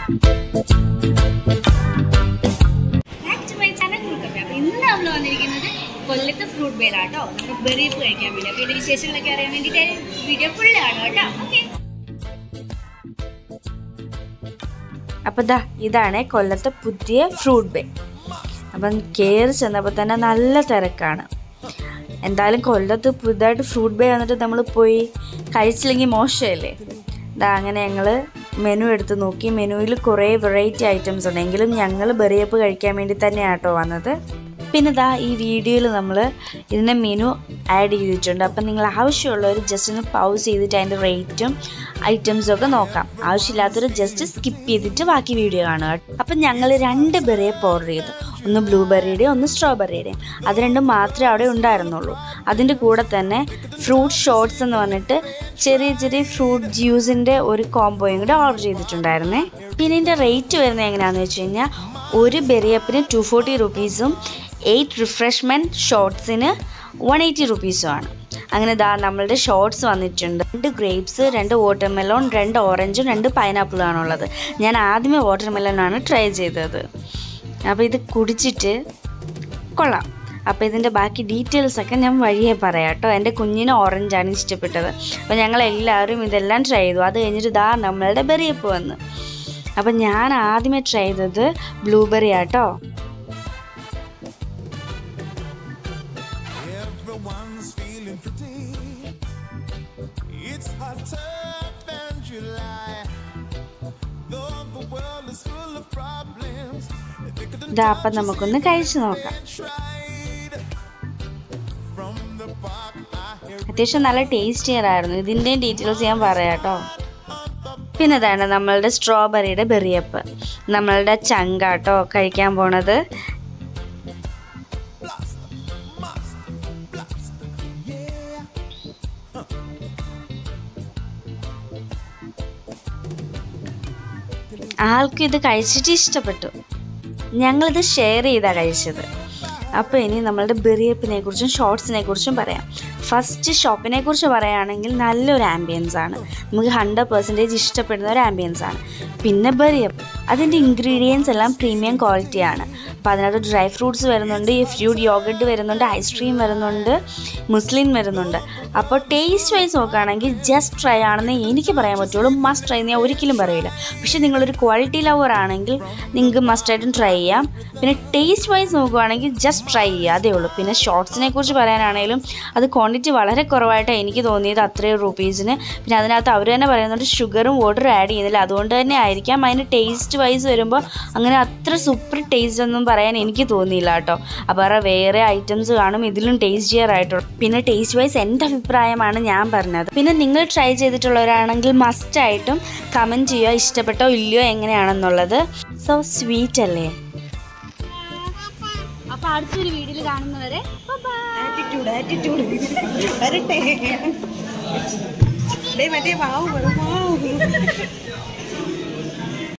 Back to my channel കുറുക്കപ്പ അപ്പോൾ ഇന്ന് നമ്മൾ വന്നിരിക്കുന്നത് കൊല്ലത്തെ ഫ്രൂട്ട് ബേലാട്ടോ നമുക്ക് ബെറിയപ്പ് കഴിക്കാൻ വേണ്ടി അപ്പോൾ ഇതിന്റെ വിശേഷങ്ങളൊക്കെ അറിയാൻ വേണ്ടിയിട്ട് വീഡിയോ ഫുള്ള് കാണും കേട്ടോ ഓക്കെ അപ്പോൾ ദാ ഇതാണ് കൊല്ലത്തെ പുതിയ ഫ്രൂട്ട് ബേ അപ്പം കയറി ചെന്നപ്പോൾ തന്നെ നല്ല തിരക്കാണ് എന്തായാലും കൊല്ലത്ത് പുതുതായിട്ട് ഫ്രൂട്ട് ബേ വന്നിട്ട് നമ്മൾ പോയി കഴിച്ചില്ലെങ്കിൽ മോശമല്ലേ ഇതാ അങ്ങനെ ഞങ്ങൾ മെനു എടുത്ത് നോക്കി മെനുവിൽ കുറേ വെറൈറ്റി ഐറ്റംസ് ഉണ്ട് എങ്കിലും ഞങ്ങൾ ബെറിയപ്പ് കഴിക്കാൻ വേണ്ടി തന്നെയാണ് കേട്ടോ വന്നത് പിന്നെ ദാ ഈ വീഡിയോയിൽ നമ്മൾ ഇതിൻ്റെ മെനു ആഡ് ചെയ്തിട്ടുണ്ട് അപ്പം നിങ്ങൾ ആവശ്യമുള്ളവർ ജസ്റ്റ് ഒന്ന് പൗസ് ചെയ്തിട്ട് അതിൻ്റെ റേറ്റും ഐറ്റംസും ഒക്കെ നോക്കാം ആവശ്യമില്ലാത്തവർ ജസ്റ്റ് സ്കിപ്പ് ചെയ്തിട്ട് ബാക്കി വീഡിയോ കാണുക അപ്പം ഞങ്ങൾ രണ്ട് ബെറിയപ്പ് ഓർഡർ ചെയ്തു ഒന്ന് ബ്ലൂബെറിയുടെയും ഒന്ന് സ്ട്രോബെറിയുടെയും അത് രണ്ടും മാത്രമേ അവിടെ ഉണ്ടായിരുന്നുള്ളൂ അതിൻ്റെ കൂടെ തന്നെ ഫ്രൂട്ട് ഷോർട്സ് എന്ന് പറഞ്ഞിട്ട് ചെറിയ ചെറിയ ഫ്രൂട്ട് ജ്യൂസിൻ്റെ ഒരു കോംബോയും കൂടെ ഓർഡർ ചെയ്തിട്ടുണ്ടായിരുന്നേ പിന്നെ ഇതിൻ്റെ റേറ്റ് വരുന്നത് എങ്ങനെയാണെന്ന് വെച്ച് കഴിഞ്ഞാൽ ഒരു ബെറിയപ്പിന് ടു ഫോർട്ടി റുപ്പീസും എയ്റ്റ് റിഫ്രഷ്മെൻറ്റ് ഷോർട്സിന് വൺ എയ്റ്റി റുപ്പീസും ആണ് അങ്ങനെ ദാ നമ്മളുടെ ഷോർട്സ് വന്നിട്ടുണ്ട് രണ്ട് ഗ്രേപ്സ് രണ്ട് വാട്ടർമെലോൺ രണ്ട് ഓറഞ്ചും രണ്ട് പൈനാപ്പിളും ആണുള്ളത് ഞാൻ ആദ്യമേ വാട്ടർമെലോണാണ് ട്രൈ ചെയ്തത് അപ്പോൾ ഇത് കുടിച്ചിട്ട് കൊള്ളാം അപ്പോൾ ഇതിൻ്റെ ബാക്കി ഡീറ്റെയിൽസ് ഒക്കെ ഞാൻ വഴിയെ പറയാം കേട്ടോ എൻ്റെ കുഞ്ഞിന് ഓറഞ്ചാണ് ഇഷ്ടപ്പെട്ടത് അപ്പോൾ ഞങ്ങൾ എല്ലാവരും ഇതെല്ലാം ട്രൈ ചെയ്തു അത് കഴിഞ്ഞിട്ട് ഇതാ നമ്മളുടെ ബെറിയപ്പ് വന്നു അപ്പം ഞാൻ ആദ്യമേ ട്രൈ ചെയ്തത് ബ്ലൂബെറി ആട്ടോ Everyone's feeling pretty. It's hotter than July. Though the world is full of problems, they could ഇതാ അപ്പം നമുക്കൊന്ന് കഴിച്ചു നോക്കാം tried. From the park, I hear അത്യാവശ്യം നല്ല ടേസ്റ്റിയർ ആയിരുന്നു ഇതിൻ്റെയും ഡീറ്റെയിൽസ് ഞാൻ പറയാം കേട്ടോ പിന്നെ ഇതാണ് നമ്മളുടെ സ്ട്രോബെറിയുടെ ബെറിയപ്പ് നമ്മളുടെ ചങ്കാട്ടോ കഴിക്കാൻ പോണത് ആൾക്കും ഇത് കഴിച്ചിട്ട് ഇഷ്ടപ്പെട്ടു ഞങ്ങളിത് ഷെയർ ചെയ്താണ് കഴിച്ചത് അപ്പോൾ ഇനി നമ്മളുടെ ബെറിയപ്പിനെ കുറിച്ചും ഷോർട്സിനെ കുറിച്ചും പറയാം ഫസ്റ്റ് ഷോപ്പിനെ കുറിച്ച് പറയുകയാണെങ്കിൽ നല്ലൊരു ആംബിയൻസ് ആണ് നമുക്ക് ഹൺഡ്രഡ് പെർസെൻറ്റേജ് ഇഷ്ടപ്പെടുന്ന ഒരു ആംബിയൻസ് ആണ് പിന്നെ ബെറിയപ്പ് അതിൻ്റെ ഇൻഗ്രീഡിയൻസ് എല്ലാം പ്രീമിയം ക്വാളിറ്റിയാണ് അപ്പോൾ അതിനകത്ത് ഡ്രൈ ഫ്രൂട്ട്സ് വരുന്നുണ്ട് ഈ ഫ്രൂട്ട് യോഗട്ട് വരുന്നുണ്ട് ഐസ്ക്രീം വരുന്നുണ്ട് മുസ്ലിം വരുന്നുണ്ട് അപ്പോൾ ടേസ്റ്റ് വൈസ് നോക്കുകയാണെങ്കിൽ ജസ്റ്റ് ട്രൈ ആണെന്ന് എനിക്ക് പറയാൻ പറ്റുള്ളൂ മസ്റ്റ് ട്രൈ എന്ന് ഞാൻ ഒരിക്കലും പറയില്ല പക്ഷേ നിങ്ങളൊരു ക്വാളിറ്റി ലവർ ആണെങ്കിൽ നിങ്ങൾക്ക് മസ്റ്റായിട്ടും ട്രൈ ചെയ്യാം പിന്നെ ടേസ്റ്റ് വൈസ് നോക്കുകയാണെങ്കിൽ ജസ്റ്റ് ട്രൈ ചെയ്യുക അതേ ഉള്ളൂ പിന്നെ ഷോർട്സിനെ കുറിച്ച് പറയാനാണെങ്കിലും അത് ക്വാണ്ടിറ്റി വളരെ കുറവായിട്ടാണ് എനിക്ക് തോന്നിയത് അത്രയും റുപ്പീസിന് പിന്നെ അതിനകത്ത് അവർ തന്നെ പറയുന്നുണ്ട് ഷുഗറും വാട്ടറും ആഡ് ചെയ്യുന്നില്ല അതുകൊണ്ട് തന്നെ ആയിരിക്കാം അതിന് ടേസ്റ്റ് വൈസ് വരുമ്പോൾ അങ്ങനെ അത്ര സൂപ്പർ ടേസ്റ്റ് ഒന്നും പറയാൻ എനിക്ക് തോന്നിയില്ല കേട്ടോ അപ്പോൾ വേറെ വേറെ ഐറ്റംസ് കാണും ഇതിലും ടേസ്റ്റിയർ ആയിട്ടുള്ളൂ പിന്നെ ടേസ്റ്റ് വൈസ് എൻ്റെ അഭിപ്രായമാണ് ഞാൻ പറഞ്ഞത് പിന്നെ നിങ്ങൾ ട്രൈ ചെയ്തിട്ടുള്ളവരാണെങ്കിൽ മസ്റ്റായിട്ടും കമൻറ്റ് ചെയ്യുക ഇഷ്ടപ്പെട്ടോ ഇല്ലയോ എങ്ങനെയാണെന്നുള്ളത് സോ സ്വീറ്റ് അല്ലേ അപ്പോൾ അടുത്തൊരു വീഡിയോയിൽ കാണുന്നവരെ ബൈ ആറ്റിറ്റ്യൂഡ് ആറ്റിറ്റ്യൂഡ് വരട്ടെ ഡേ മറ്റേ വാവ് വാവ്